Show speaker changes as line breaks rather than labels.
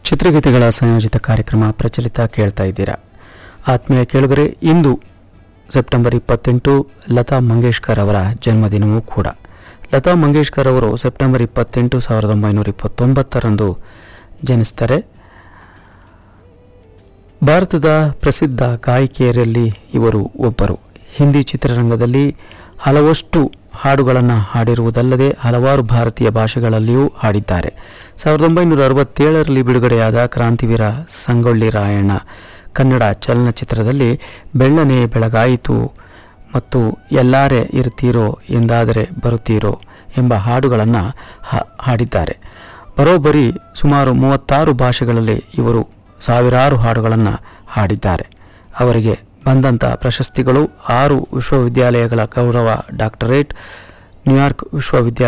ಚಿತ್ರಗೀತೆಗಳ ಸಂಯೋಜಿತ ಕಾರ್ಯಕ್ರಮ ಪ್ರಚಲಿತ ಕೇಳ್ತಾ ಇದ್ದೀರಾ ಆತ್ಮೀಯ ಕೇಳುಗರೆ ಇಂದು ಸೆಪ್ಟೆಂಬರ್ ಇಪ್ಪತ್ತೆಂಟು ಲತಾ ಮಂಗೇಶ್ಕರ್ ಅವರ ಜನ್ಮದಿನವೂ ಕೂಡ ಲತಾ ಮಂಗೇಶ್ಕರ್ ಅವರು ಸೆಪ್ಟೆಂಬರ್ ಇಪ್ಪತ್ತೆಂಟು ಸಾವಿರದ ಒಂಬೈನೂರ ಇಪ್ಪತ್ತೊಂಬತ್ತರಂದು ಜನಿಸ್ತಾರೆ ಭಾರತದ ಪ್ರಸಿದ್ಧ ಗಾಯಕಿಯರಲ್ಲಿ ಇವರು ಒಬ್ಬರು ಹಿಂದಿ ಚಿತ್ರರಂಗದಲ್ಲಿ ಹಲವಷ್ಟು ಹಾಡುಗಳನ್ನು ಹಾಡಿರುವುದಲ್ಲದೆ ಹಲವಾರು ಭಾರತೀಯ ಭಾಷೆಗಳಲ್ಲಿಯೂ ಹಾಡಿದ್ದಾರೆ ಸಾವಿರದ ಒಂಬೈನೂರ ಅರವತ್ತೇಳರಲ್ಲಿ ಬಿಡುಗಡೆಯಾದ ಕ್ರಾಂತಿವೀರ ಸಂಗೊಳ್ಳಿ ರಾಯಣ್ಣ ಕನ್ನಡ ಚಲನಚಿತ್ರದಲ್ಲಿ ಬೆಳ್ಳನೆ ಬೆಳಗಾಯಿತು ಮತ್ತು ಎಲ್ಲಾರೆ ಇರ್ತೀರೋ ಎಂದಾದರೆ ಬರುತ್ತೀರೋ ಎಂಬ ಹಾಡುಗಳನ್ನು ಹಾಡಿದ್ದಾರೆ ಬರೋಬ್ಬರಿ ಸುಮಾರು ಮೂವತ್ತಾರು ಭಾಷೆಗಳಲ್ಲಿ ಇವರು ಸಾವಿರಾರು ಹಾಡುಗಳನ್ನು ಹಾಡಿದ್ದಾರೆ ಅವರಿಗೆ ಬಂದಂಥ ಪ್ರಶಸ್ತಿಗಳು ಆರು ವಿಶ್ವವಿದ್ಯಾಲಯಗಳ ಗೌರವ ಡಾಕ್ಟರೇಟ್ ನ್ಯೂಯಾರ್ಕ್ ವಿಶ್ವವಿದ್ಯಾಲಯ